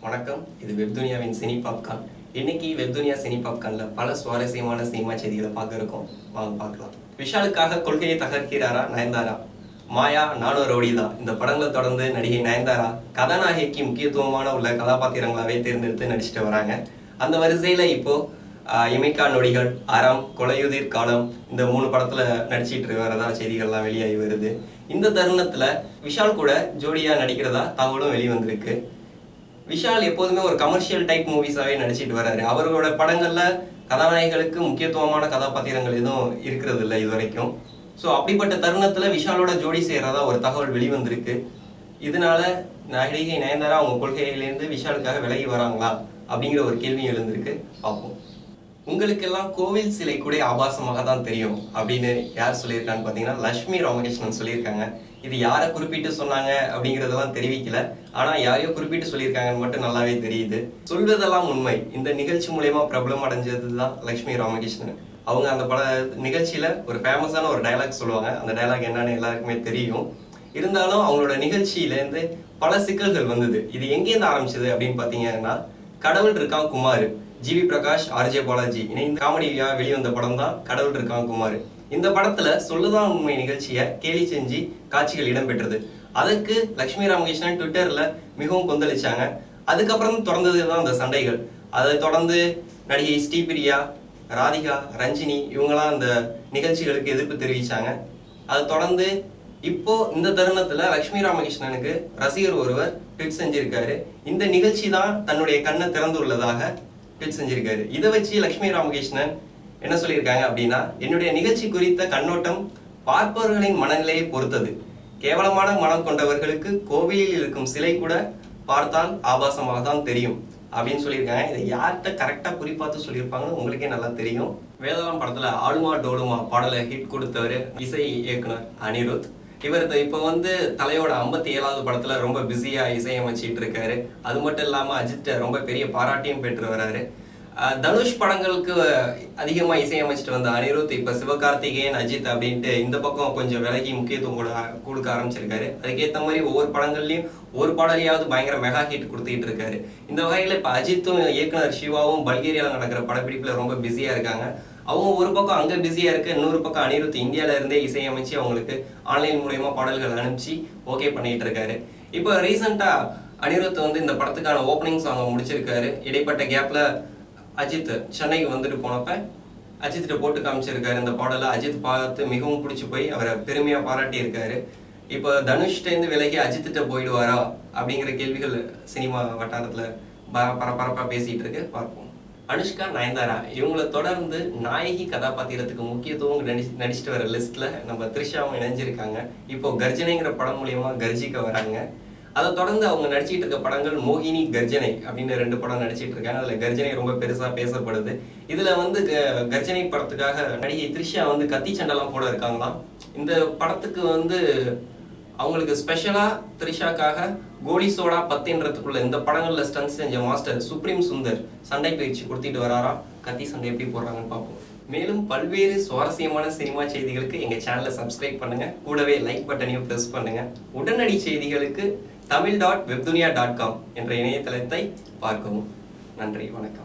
வணக்கம் இது வெப்துனியாவின் cine popcorn இன்னைக்கு வெப்துனியா சினி பாப்கார்ன்ல பல சுவாரஸ்யமான சினிமா செய்திகளை பார்க்க இருக்கோம் வாங்க பார்க்கலாம் விஷாலுக்காக கொள்கையை தகர்க்கிறாரா நயன்தாரா மாயா நானும் ரவுடி தான் இந்த படங்களை தொடர்ந்து நடிகை நயன்தாரா கதாநாயகிக்கு முக்கியத்துவமான உள்ள கதாபாத்திரங்களாவே தேர்ந்தெடுத்து நடிச்சிட்டு வராங்க அந்த வரிசையில இப்போ ஆஹ், இமைக்கா நொடிகள் அறம் கொலையுதிர் காலம் இந்த மூணு படத்துல நடிச்சிட்டு வரதா செய்திகள்லாம் வெளியாகி வருது இந்த தருணத்துல விஷால் கூட ஜோடியா நடிக்கிறதா தகவலும் வெளிவந்திருக்கு விஷால் எப்போதுமே ஒரு கமர்ஷியல் டைப் மூவிஸாவே நடிச்சிட்டு வராரு அவரோட படங்கள்ல கதாநாயகிகளுக்கு முக்கியத்துவமான கதாபாத்திரங்கள் எதுவும் இருக்கிறது இல்லை இது வரைக்கும் ஸோ அப்படிப்பட்ட தருணத்துல விஷாலோட ஜோடி செய்யறதா ஒரு தகவல் வெளிவந்திருக்கு இதனால நடிகை நயன்தாரா அவங்க கொள்கையிலேருந்து விஷாலுக்காக விலகி வராங்களா அப்படிங்கிற ஒரு கேள்வி எழுந்திருக்கு பார்ப்போம் உங்களுக்கெல்லாம் கோவில் சிலை கூட ஆபாசமாக தான் தெரியும் அப்படின்னு யார் சொல்லியிருக்கான்னு பார்த்தீங்கன்னா லட்சுமி ராமகிருஷ்ணன் சொல்லியிருக்காங்க இது யாரை குறிப்பிட்டு சொன்னாங்க அப்படிங்கறதெல்லாம் தெரிவிக்கல ஆனா யாரையோ குறிப்பிட்டு சொல்லியிருக்காங்கன்னு மட்டும் நல்லாவே தெரியுது சொல்வதெல்லாம் உண்மை இந்த நிகழ்ச்சி மூலயமா பிரபலம் அடைஞ்சது தான் லட்சுமி ராமகிருஷ்ணன் அவங்க அந்த பட நிகழ்ச்சியில ஒரு ஃபேமஸான ஒரு டயலாக் சொல்லுவாங்க அந்த டயலாக் என்னன்னு எல்லாருக்குமே தெரியும் இருந்தாலும் அவங்களோட நிகழ்ச்சியில இருந்து பல சிக்கல்கள் வந்தது இது எங்கேருந்து ஆரம்பிச்சது அப்படின்னு பாத்தீங்கன்னா கடவுள் இருக்கான் குமார் ஜிவி பிரகாஷ் ஆர்ஜே பாலாஜி இணைந்து காமெடியா வெளிவந்த படம் தான் கடவுள் இருக்கான் குமார் இந்த படத்துல சொல்லுதான் உண்மை நிகழ்ச்சியை கேலி செஞ்சு காட்சிகள் இடம்பெற்றது அதுக்கு லட்சுமி ராமகிருஷ்ணன் ட்விட்டர்ல மிகவும் கொந்தளிச்சாங்க அதுக்கப்புறம் தொடர்ந்தது தான் அந்த சண்டைகள் அதை தொடர்ந்து நடிகை ஸ்ரீபிரியா ராதிகா ரஞ்சினி இவங்கெல்லாம் அந்த நிகழ்ச்சிகளுக்கு எதிர்ப்பு தெரிவிச்சாங்க அதை தொடர்ந்து இப்போ இந்த தருணத்துல லட்சுமி ராமகிருஷ்ணனுக்கு ரசிகர் ஒருவர் ட்வீட் செஞ்சிருக்காரு இந்த நிகழ்ச்சி தான் தன்னுடைய கண்ணை திறந்துள்ளதாக ட்வீட் செஞ்சிருக்காரு இதை வச்சு லட்சுமி ராமகிருஷ்ணன் என்ன சொல்லியிருக்காங்க அப்படின்னா என்னுடைய நிகழ்ச்சி குறித்த கண்ணோட்டம் பார்ப்பவர்களின் மனநிலையை பொறுத்தது கேவலமான மனம் கொண்டவர்களுக்கு கோவிலில் இருக்கும் சிலை கூட பார்த்தால் ஆபாசமாக தான் தெரியும் அப்படின்னு சொல்லியிருக்காங்க இதை யார்கிட்ட கரெக்டா குறிப்பாத்து சொல்லியிருப்பாங்கன்னு உங்களுக்கே நல்லா தெரியும் வேதாளம் படத்துல ஆளுமா டோலுமா பாடலை ஹிட் கொடுத்தவர் இசை இயக்குனர் அனிருத் இவர் இப்போ வந்து தலையோட ஐம்பத்தி ஏழாவது படத்துல ரொம்ப பிஸியா இசையமைச்சிட்டு இருக்காரு அது மட்டும் இல்லாம அஜித் ரொம்ப பெரிய பாராட்டியும் பெற்று வராரு அஹ் தனுஷ் படங்களுக்கு அதிகமா இசையமைச்சிட்டு வந்த அனிருத் இப்ப சிவகார்த்திகேயன் அஜித் அப்படின்ட்டு இந்த பக்கம் கொஞ்சம் விலகி முக்கியத்துவம் கூட கொடுக்க ஆரம்பிச்சிருக்காரு அதுக்கேத்த மாதிரி ஒவ்வொரு படங்கள்லயும் ஒரு பாடலையாவது பயங்கர மெகா ஹிட் கொடுத்துட்டு இருக்காரு இந்த வகையில இப்ப அஜித்தும் இயக்குனர் சிவாவும் பல்கேரியால நடக்கிற படப்பிடிப்புல ரொம்ப பிஸியா இருக்காங்க அவங்க ஒரு பக்கம் அங்க பிஸியா இருக்கு இன்னொரு பக்கம் அனிருத் இந்தியால இருந்தே இசையமைச்சு அவங்களுக்கு ஆன்லைன் மூலயமா பாடல்கள் அனுப்பிச்சு ஓகே பண்ணிட்டு இருக்காரு இப்போ ரீசெண்டா அனிருத் வந்து இந்த படத்துக்கான ஓப்பனிங் சாங் முடிச்சிருக்காரு இடைப்பட்ட கேப்ல அஜித் சென்னைக்கு வந்துட்டு போனப்ப அஜித்திட்ட போட்டு காமிச்சிருக்காரு இந்த பாடலை அஜித் பார்த்து மிகவும் பிடிச்சி போய் அவரை பெருமையா பாராட்டி இருக்காரு இப்போ தனுஷ்டேந்து விலகி அஜித்திட்ட போயிடுவாரா அப்படிங்கிற கேள்விகள் சினிமா வட்டாரத்துல பர- பரபரப்பா பேசிட்டு இருக்கு பார்ப்போம் அனுஷ்கா நயன்தாரா இவங்களை தொடர்ந்து நாயகி கதாபாத்திரத்துக்கு முக்கியத்துவம் நடிச்சு நடிச்சிட்டு வர லிஸ்ட்ல நம்ம த்ரிஷாவும் இணைஞ்சிருக்காங்க இப்போ கர்ஜனைங்கிற படம் மூலியமா கர்ஜிக்க வராங்க அதை தொடர்ந்து அவங்க நடிச்சிட்டு இருக்க படங்கள் மோகினி கர்ஜனை அப்படின்னு ரெண்டு படம் நடிச்சிட்டு இருக்காங்க அதுல கர்ஜனை ரொம்ப பெருசா பேசப்படுது இதுல வந்து க- கர்ஜனை படத்துக்காக நடிகை த்ரிஷா வந்து கத்தி சண்டைலாம் போட இருக்காங்களாம் இந்த படத்துக்கு வந்து அவங்களுக்கு ஸ்பெஷலா த்ரிஷாக்காக கோலி சோடா பத்துன்றதுக்குள்ள இந்த படங்கள்ல ஸ்டன்ஸ் செஞ்ச மாஸ்டர் சுப்ரீம் சுந்தர் சண்டை பயிற்சி கொடுத்துட்டு வராராம் கத்தி சண்டை எப்படி போடுறாங்கன்னு பார்ப்போம் மேலும் பல்வேறு சுவாரஸ்யமான சினிமா செய்திகளுக்கு எங்க சேனலை சப்ஸ்கிரைப் பண்ணுங்க கூடவே லைக் பட்டனையும் பிரஸ் பண்ணுங்க உடனடி செய்திகளுக்கு Tamil dot Webdunia dot com என்ற இணையதளத்தை பார்க்கவும் நன்றி வணக்கம்